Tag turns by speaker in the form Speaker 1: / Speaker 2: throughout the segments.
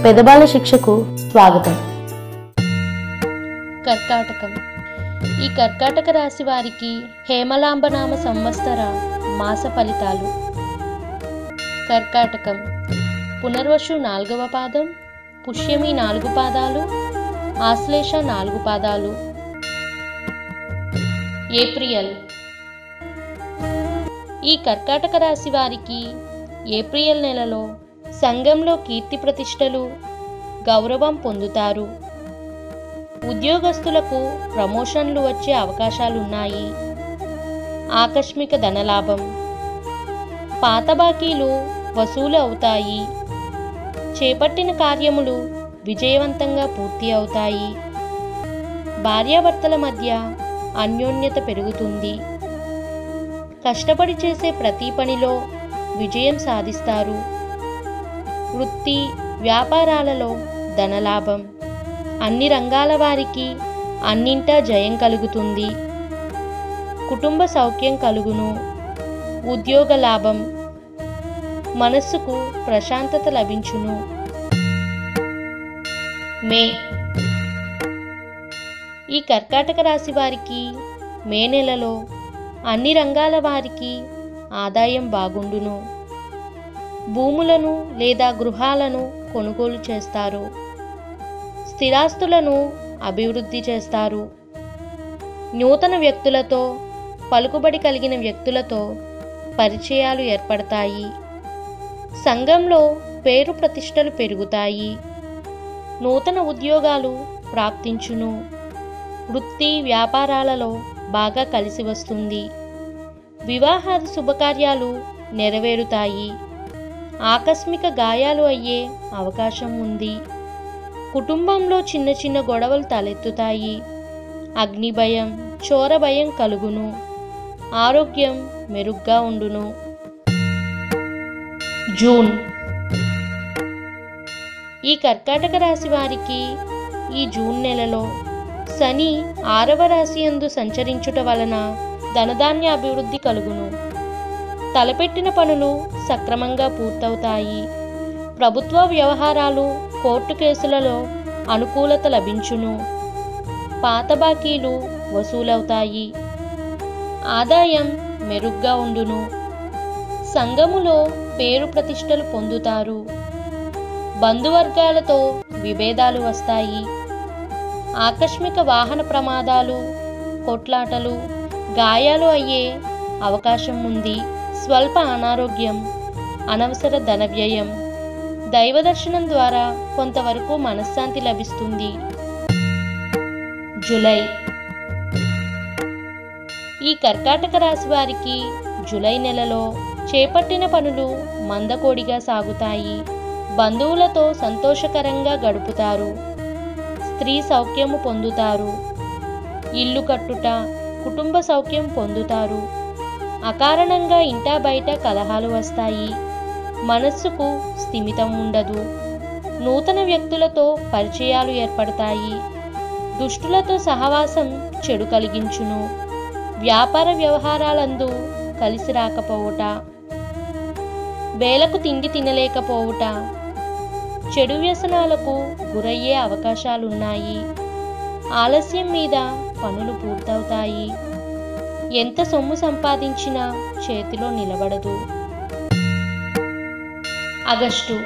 Speaker 1: పెదబాల శిక్షకు స్వాగతం
Speaker 2: కర్కాటకం ఈ కర్కాటక రాశి వారికి హేమలాంబనామ సంవత్సర మాస ఫలితాలు కర్కాటకం పునర్వసు నాలుగవ పాదం పుష్యమి నాలుగు పాదాలు ఆశ్లేష నాలుగు పాదాలు ఏప్రిల్ ఈ కర్కాటక రాశి వారికి ఏప్రిల్ నెలలో సంఘంలో కీర్తి ప్రతిష్టలు గౌరవం పొందుతారు ఉద్యోగస్తులకు ప్రమోషన్లు వచ్చే అవకాశాలున్నాయి ఆకస్మిక ధనలాభం పాత బాకీలు వసూలు అవుతాయి చేపట్టిన కార్యములు విజయవంతంగా పూర్తి అవుతాయి భార్యాభర్తల మధ్య అన్యోన్యత పెరుగుతుంది కష్టపడి చేసే ప్రతి పనిలో విజయం సాధిస్తారు వృత్తి వ్యాపారాలలో ధనలాభం అన్ని రంగాల వారికి అన్నింటా జయం కలుగుతుంది కుటుంబ సౌఖ్యం కలుగును ఉద్యోగ లాభం మనస్సుకు ప్రశాంతత లభించును మే ఈ కర్కాటక రాశి వారికి మే నెలలో అన్ని రంగాల వారికి ఆదాయం బాగుండును భూములను లేదా గృహాలను కొనుగోలు చేస్తారు స్థిరాస్తులను అభివృద్ధి చేస్తారు నూతన వ్యక్తులతో పలుకుబడి కలిగిన వ్యక్తులతో పరిచయాలు ఏర్పడతాయి సంఘంలో పేరు ప్రతిష్టలు పెరుగుతాయి నూతన ఉద్యోగాలు ప్రాప్తించును వృత్తి వ్యాపారాలలో బాగా కలిసి వస్తుంది వివాహాది శుభకార్యాలు నెరవేరుతాయి ఆకస్మిక గాయాలు అయ్యే అవకాశం ఉంది కుటుంబంలో చిన్న చిన్న గొడవలు తలెత్తుతాయి అగ్ని భయం చోర భయం కలుగును ఆరోగ్యం మెరుగ్గా ఉండును జూన్ ఈ కర్కాటక రాశి వారికి ఈ జూన్ నెలలో శని ఆరవ రాశి యందు సంచరించుట వలన ధనధాన్య అభివృద్ధి కలుగును తలపెట్టిన పనులు సక్రమంగా పూర్తవుతాయి ప్రభుత్వ వ్యవహారాలు కోర్టు కేసులలో అనుకూలత లభించును పాత బాకీలు వసూలవుతాయి ఆదాయం మెరుగ్గా ఉండును సంఘములో పేరు ప్రతిష్టలు పొందుతారు బంధువర్గాలతో విభేదాలు వస్తాయి ఆకస్మిక వాహన ప్రమాదాలు కొట్లాటలు గాయాలు అయ్యే అవకాశం ఉంది స్వల్ప అనారోగ్యం అనవసర ధన వ్యయం దైవ దర్శనం ద్వారా కొంతవరకు మనశ్శాంతి లభిస్తుంది జులై ఈ కర్కాటక రాశి వారికి జులై నెలలో చేపట్టిన పనులు మందకోడిగా సాగుతాయి బంధువులతో సంతోషకరంగా గడుపుతారు స్త్రీ సౌఖ్యము పొందుతారు ఇల్లు కట్టుట కుటుంబ సౌఖ్యం పొందుతారు అకారణంగా ఇంటా బయట కలహాలు వస్తాయి మనస్సుకు స్థిమితం ఉండదు నూతన వ్యక్తులతో పరిచయాలు ఏర్పడతాయి దుష్టులతో సహవాసం చెడు కలిగించును వ్యాపార వ్యవహారాలందు కలిసి రాకపోవుట వేలకు తిండి తినలేకపోవుట చెడు వ్యసనాలకు గురయ్యే అవకాశాలున్నాయి ఆలస్యం మీద పనులు పూర్తవుతాయి ఎంత సొమ్ము సంపాదించినా చేతిలో నిలబడదు ఆగస్టు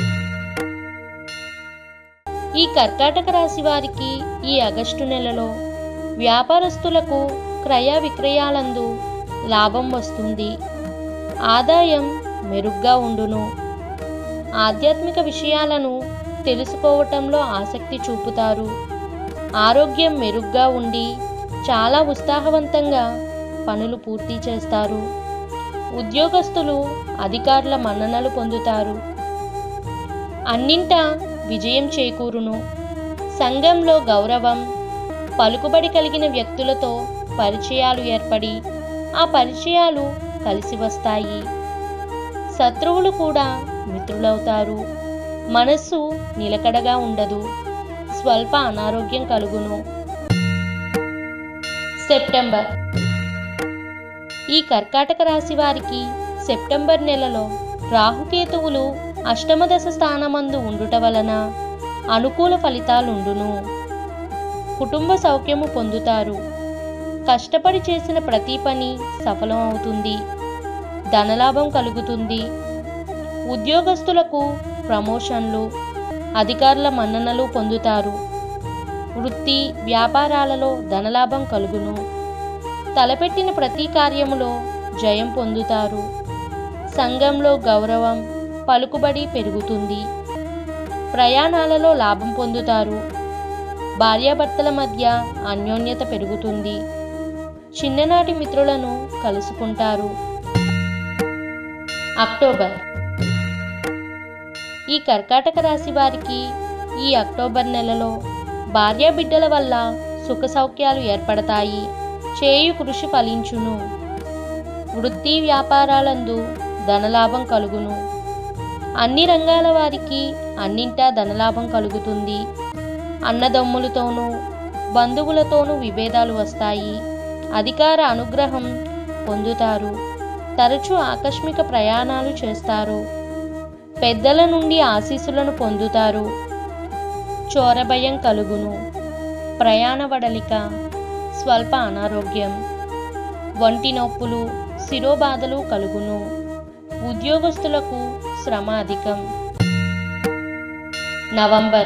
Speaker 2: ఈ కర్కాటక రాశి వారికి ఈ ఆగస్టు నెలలో వ్యాపారస్తులకు క్రయ విక్రయాలందు లాభం వస్తుంది ఆదాయం మెరుగ్గా ఉండును ఆధ్యాత్మిక విషయాలను తెలుసుకోవటంలో ఆసక్తి చూపుతారు ఆరోగ్యం మెరుగ్గా ఉండి చాలా ఉత్సాహవంతంగా పనులు పూర్తి చేస్తారు ఉద్యోగస్తులు అధికారుల మన్ననలు పొందుతారు అన్నింటా విజయం చేకూరును సంఘంలో గౌరవం పలుకుబడి కలిగిన వ్యక్తులతో పరిచయాలు ఏర్పడి ఆ పరిచయాలు కలిసి వస్తాయి శత్రువులు కూడా మిత్రులవుతారు మనస్సు నిలకడగా ఉండదు స్వల్ప అనారోగ్యం కలుగును సెప్టెంబర్ ఈ కర్కాటక రాశి వారికి సెప్టెంబర్ నెలలో రాహుకేతువులు అష్టమదశ స్థానమందు ఉండుట వలన అనుకూల ఫలితాలుండును కుటుంబ సౌఖ్యము పొందుతారు కష్టపడి చేసిన ప్రతి పని సఫలం అవుతుంది ధనలాభం కలుగుతుంది ఉద్యోగస్తులకు ప్రమోషన్లు అధికారుల మన్ననలు పొందుతారు వృత్తి వ్యాపారాలలో ధనలాభం కలుగును తలపెట్టిన ప్రతి కార్యములో జయం పొందుతారు సంఘంలో గౌరవం పలుకుబడి పెరుగుతుంది ప్రయాణాలలో లాభం పొందుతారు భార్యాభర్తల మధ్య అన్యోన్యత పెరుగుతుంది చిన్ననాటి మిత్రులను కలుసుకుంటారు అక్టోబర్ ఈ కర్కాటక రాశి వారికి ఈ అక్టోబర్ నెలలో భార్య బిడ్డల వల్ల సుఖ సౌఖ్యాలు ఏర్పడతాయి చేయు కృషి ఫలించును వృత్తి వ్యాపారాలందు ధనలాభం కలుగును అన్ని రంగాల వారికి అన్నింటా ధనలాభం కలుగుతుంది అన్నదమ్ములతోనూ బంధువులతోనూ విభేదాలు వస్తాయి అధికార అనుగ్రహం పొందుతారు తరచూ ఆకస్మిక ప్రయాణాలు చేస్తారు పెద్దల నుండి ఆశీస్సులను పొందుతారు చోరభయం కలుగును ప్రయాణ వడలిక స్వల్ప అనారోగ్యం వంటి నొప్పులు శిరోబాధలు కలుగును ఉద్యోగస్తులకు శ్రమ అధికం నవంబర్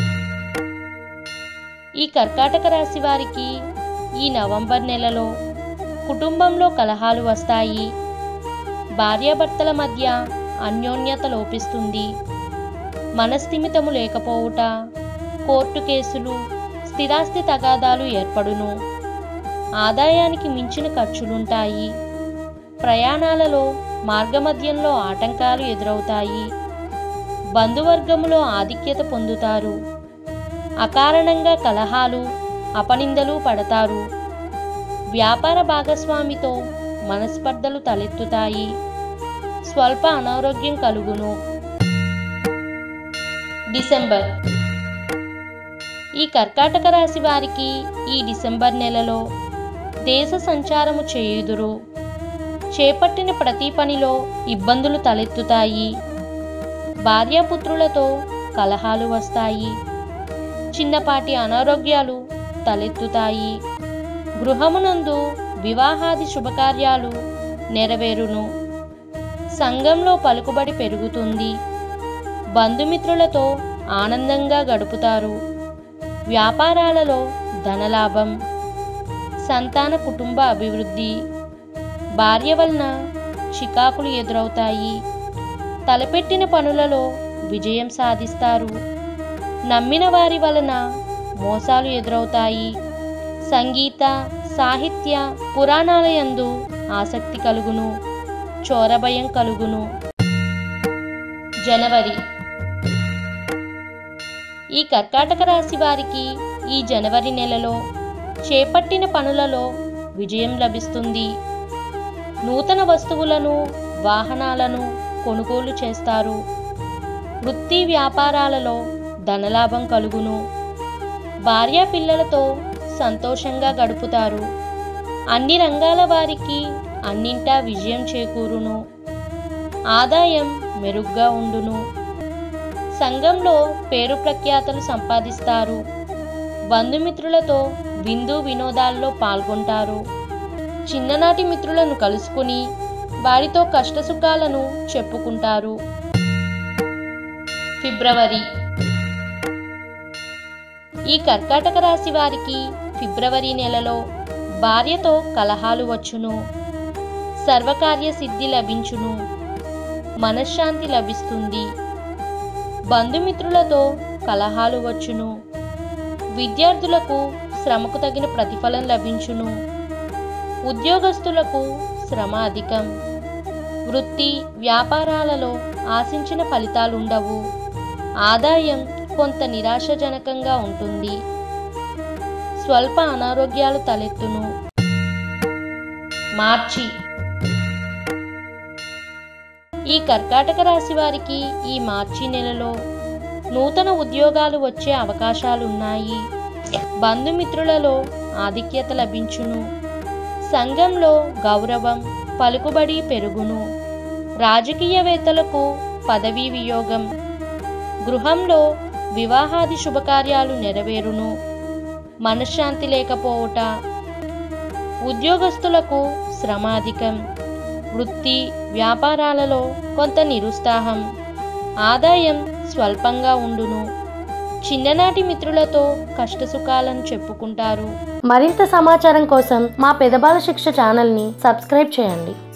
Speaker 2: ఈ కర్కాటక రాశి వారికి ఈ నవంబర్ నెలలో కుటుంబంలో కలహాలు వస్తాయి భార్యాభర్తల మధ్య అన్యోన్యత లోపిస్తుంది మనస్థిమితము లేకపోవుట కోర్టు కేసులు స్థిరాస్తి తగాదాలు ఏర్పడును ఆదాయానికి మించిన ఖర్చులుంటాయి ప్రయాణాలలో మార్గమధ్యంలో ఆటంకాలు ఎదురవుతాయి బంధువర్గములో ఆధిక్యత పొందుతారు అకారణంగా కలహాలు అపనిందలు పడతారు వ్యాపార భాగస్వామితో మనస్పర్ధలు తలెత్తుతాయి స్వల్ప అనారోగ్యం కలుగును డిసెంబర్ ఈ కర్కాటక రాశి వారికి ఈ డిసెంబర్ నెలలో దేశ సంచారము చేయుదురు చేపట్టిన ప్రతి పనిలో ఇబ్బందులు తలెత్తుతాయి భార్యాపుత్రులతో కలహాలు వస్తాయి చిన్నపాటి అనారోగ్యాలు తలెత్తుతాయి గృహమునందు వివాహాది శుభకార్యాలు నెరవేరును సంఘంలో పలుకుబడి పెరుగుతుంది బంధుమిత్రులతో ఆనందంగా గడుపుతారు వ్యాపారాలలో ధనలాభం సంతాన కుటుంబ అభివృద్ధి భార్య వలన చికాకులు ఎదురవుతాయి తలపెట్టిన పనులలో విజయం సాధిస్తారు నమ్మిన వారి వలన మోసాలు ఎదురవుతాయి సంగీత సాహిత్య పురాణాలయందు ఆసక్తి కలుగును చోరభయం కలుగును జనవరి ఈ కర్కాటక రాశి వారికి ఈ జనవరి నెలలో చేపట్టిన పనులలో విజయం లభిస్తుంది నూతన వస్తువులను వాహనాలను కొనుగోలు చేస్తారు వృత్తి వ్యాపారాలలో ధనలాభం కలుగును భార్య పిల్లలతో సంతోషంగా గడుపుతారు అన్ని రంగాల వారికి అన్నింటా విజయం చేకూరును ఆదాయం మెరుగ్గా ఉండును సంఘంలో పేరు ప్రఖ్యాతలు సంపాదిస్తారు బంధుమిత్రులతో విందు వినోదాల్లో పాల్గొంటారు చిన్ననాటి మిత్రులను కలుసుకుని వారితో కష్టసుఖాలను చెప్పుకుంటారు ఫిబ్రవరి ఈ కర్కాటక రాశి వారికి ఫిబ్రవరి నెలలో భార్యతో కలహాలు వచ్చును సర్వకార్య సిద్ధి లభించును మనశ్శాంతి లభిస్తుంది బంధుమిత్రులతో కలహాలు వచ్చును విద్యార్థులకు శ్రమకు తగిన ప్రతిఫలం లభించును ఉద్యోగస్తులకు శ్రమ అధికం వృత్తి వ్యాపారాలలో ఆశించిన ఫలితాలుండవు ఆదాయం కొంత నిరాశజనకంగా ఉంటుంది స్వల్ప అనారోగ్యాలు తలెత్తును మార్చి ఈ కర్కాటక రాశి వారికి ఈ మార్చి నెలలో నూతన ఉద్యోగాలు వచ్చే అవకాశాలున్నాయి బంధుమిత్రులలో ఆధిక్యత లభించును సంఘంలో గౌరవం పలుకుబడి పెరుగును రాజకీయవేత్తలకు పదవీ వియోగం గృహంలో వివాహాది శుభకార్యాలు నెరవేరును మనశ్శాంతి లేకపోవుట ఉద్యోగస్తులకు శ్రమాధికం వృత్తి వ్యాపారాలలో కొంత నిరుత్సాహం ఆదాయం స్వల్పంగా ఉండును చిన్ననాటి మిత్రులతో కష్టసుఖాలను చెప్పుకుంటారు
Speaker 1: మరింత సమాచారం కోసం మా పెదబాల శిక్ష ఛానల్ని సబ్స్క్రైబ్ చేయండి